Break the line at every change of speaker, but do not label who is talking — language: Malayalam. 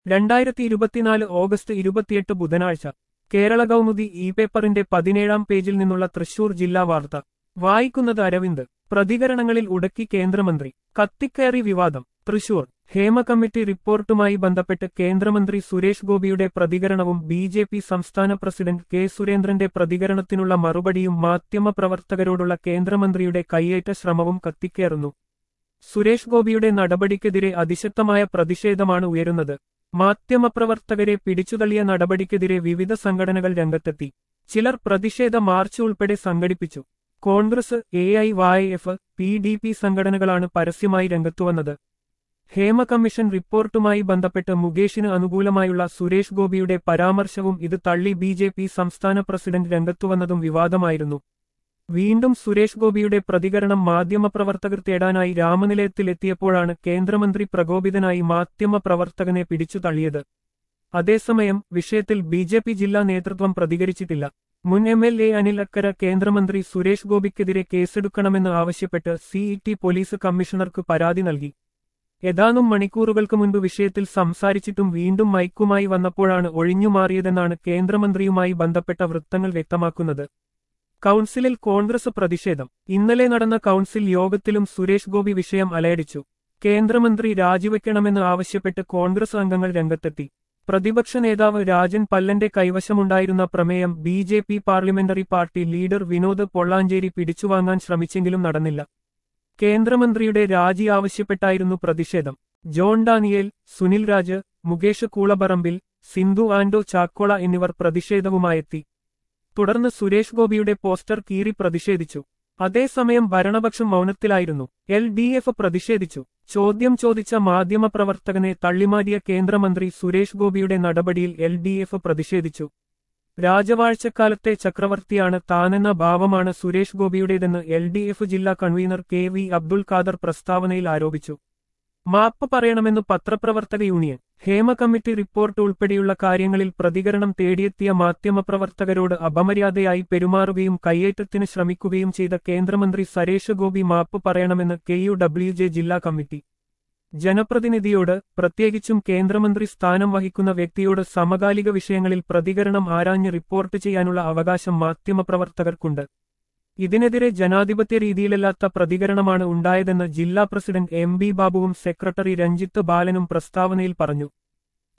രണ്ടായിരത്തി ഇരുപത്തിനാല് ഓഗസ്റ്റ് ഇരുപത്തിയെട്ട് ബുധനാഴ്ച കേരള കൗമുദി ഇ പേപ്പറിന്റെ പതിനേഴാം പേജിൽ നിന്നുള്ള തൃശൂർ ജില്ലാ വാർത്ത വായിക്കുന്നത് അരവിന്ദ് പ്രതികരണങ്ങളിൽ ഉടക്കി കേന്ദ്രമന്ത്രി കത്തിക്കയറി വിവാദം തൃശൂർ ഹേമ കമ്മിറ്റി റിപ്പോർട്ടുമായി ബന്ധപ്പെട്ട് കേന്ദ്രമന്ത്രി സുരേഷ് ഗോപിയുടെ പ്രതികരണവും ബി ജെ പി സംസ്ഥാന പ്രസിഡന്റ് കെ സുരേന്ദ്രന്റെ പ്രതികരണത്തിനുള്ള മറുപടിയും മാധ്യമപ്രവർത്തകരോടുള്ള കേന്ദ്രമന്ത്രിയുടെ കയ്യേറ്റ ശ്രമവും കത്തിക്കയറുന്നു സുരേഷ് ഗോപിയുടെ നടപടിക്കെതിരെ അതിശക്തമായ പ്രതിഷേധമാണ് ഉയരുന്നത് മാധ്യമപ്രവർത്തകരെ പിടിച്ചുതള്ളിയ നടപടിക്കെതിരെ വിവിധ സംഘടനകൾ രംഗത്തെത്തി ചിലർ പ്രതിഷേധ മാർച്ച് ഉൾപ്പെടെ സംഘടിപ്പിച്ചു Congress A I Y F P D P സംഘടനകളാണ് പരസ്യമായി രംഗത്തുവന്നത് ഹേമ കമ്മീഷൻ റിപ്പോർട്ടുമായി ബന്ധപ്പെട്ട് മുകേഷിന് അനുകൂലമായുള്ള സുരേഷ് ഗോപിയുടെ പരാമർശവും ഇത് തള്ളി ബി ജെ പി സംസ്ഥാന പ്രസിഡന്റ് രംഗത്തുവന്നതും വിവാദമായിരുന്നു വീണ്ടും സുരേഷ് ഗോപിയുടെ പ്രതികരണം മാധ്യമപ്രവർത്തകർ തേടാനായി രാമനിലയത്തിലെത്തിയപ്പോഴാണ് കേന്ദ്രമന്ത്രി പ്രകോപിതനായി മാധ്യമപ്രവർത്തകനെ പിടിച്ചു തള്ളിയത് അതേസമയം വിഷയത്തിൽ ബി ജെ പി ജില്ലാ നേതൃത്വം പ്രതികരിച്ചിട്ടില്ല മുൻ M L A Anil Akkara കേന്ദ്രമന്ത്രി സുരേഷ് ഗോപിക്കെതിരെ കേസെടുക്കണമെന്ന് ആവശ്യപ്പെട്ട് സിഇടി പോലീസ് കമ്മീഷണർക്ക് പരാതി നൽകി ഏതാനും മണിക്കൂറുകൾക്ക് മുൻപ് വിഷയത്തിൽ സംസാരിച്ചിട്ടും വീണ്ടും മൈക്കുമായി വന്നപ്പോഴാണ് ഒഴിഞ്ഞുമാറിയതെന്നാണ് കേന്ദ്രമന്ത്രിയുമായി ബന്ധപ്പെട്ട വൃത്തങ്ങൾ വ്യക്തമാക്കുന്നത് കൗൺസിലിൽ കോൺഗ്രസ് പ്രതിഷേധം ഇന്നലെ നടന്ന കൗൺസിൽ യോഗത്തിലും സുരേഷ് ഗോപി വിഷയം അലയടിച്ചു കേന്ദ്രമന്ത്രി രാജിവെക്കണമെന്ന് ആവശ്യപ്പെട്ട് കോൺഗ്രസ് അംഗങ്ങൾ രംഗത്തെത്തി പ്രതിപക്ഷ നേതാവ് രാജൻ പല്ലന്റെ കൈവശമുണ്ടായിരുന്ന പ്രമേയം B J P parliamentary party leader Vinod Pollanchery പിടിച്ചുവാങ്ങാൻ ശ്രമിച്ചെങ്കിലും നടന്നില്ല കേന്ദ്രമന്ത്രിയുടെ രാജി ആവശ്യപ്പെട്ടായിരുന്നു പ്രതിഷേധം ജോൺ ഡാനിയേൽ സുനിൽ രാജ് മുകേഷ് കൂളപറമ്പിൽ സിന്ധു ആൻഡോ ചാക്കോള എന്നിവർ പ്രതിഷേധവുമായെത്തി തുടർന്ന് സുരേഷ് ഗോപിയുടെ പോസ്റ്റർ കീറി പ്രതിഷേധിച്ചു അതേസമയം ഭരണപക്ഷം മൗനത്തിലായിരുന്നു എൽ ഡി എഫ് പ്രതിഷേധിച്ചു ചോദ്യം ചോദിച്ച മാധ്യമപ്രവർത്തകനെ തള്ളിമാറ്റിയ കേന്ദ്രമന്ത്രി സുരേഷ് ഗോപിയുടെ നടപടിയിൽ എൽ ഡി എഫ് പ്രതിഷേധിച്ചു രാജവാഴ്ചക്കാലത്തെ ചക്രവർത്തിയാണ് താനെന്ന ഭാവമാണ് സുരേഷ് ഗോപിയുടേതെന്ന് എൽ ഡി എഫ് ജില്ലാ convener K V Abdul Khader പ്രസ്താവനയിൽ ആരോപിച്ചു മാപ്പ് പറയണമെന്ന് പത്രപ്രവർത്തക യൂണിയൻ ഹേമ കമ്മിറ്റി റിപ്പോർട്ട് ഉൾപ്പെടെയുള്ള കാര്യങ്ങളിൽ പ്രതികരണം തേടിയെത്തിയ മാധ്യമപ്രവർത്തകരോട് അപമര്യാദയായി പെരുമാറുകയും കയ്യേറ്റത്തിന് ശ്രമിക്കുകയും ചെയ്ത കേന്ദ്രമന്ത്രി സരേഷ് ഗോപി മാപ്പ് പറയണമെന്ന് കെ യു ഡബ്ല്യു ജെ ജില്ലാ കമ്മിറ്റി ജനപ്രതിനിധിയോട് പ്രത്യേകിച്ചും കേന്ദ്രമന്ത്രി സ്ഥാനം വഹിക്കുന്ന വ്യക്തിയോട് സമകാലിക വിഷയങ്ങളിൽ പ്രതികരണം ആരാഞ്ഞ് റിപ്പോർട്ട് ചെയ്യാനുള്ള അവകാശം മാധ്യമപ്രവർത്തകർക്കുണ്ട് ഇതിനെതിരെ ജനാധിപത്യ രീതിയിലല്ലാത്ത പ്രതികരണമാണ് ഉണ്ടായതെന്ന് ജില്ലാ പ്രസിഡന്റ് എം ബി ബാബുവും സെക്രട്ടറി രഞ്ജിത്ത് ബാലനും പ്രസ്താവനയിൽ പറഞ്ഞു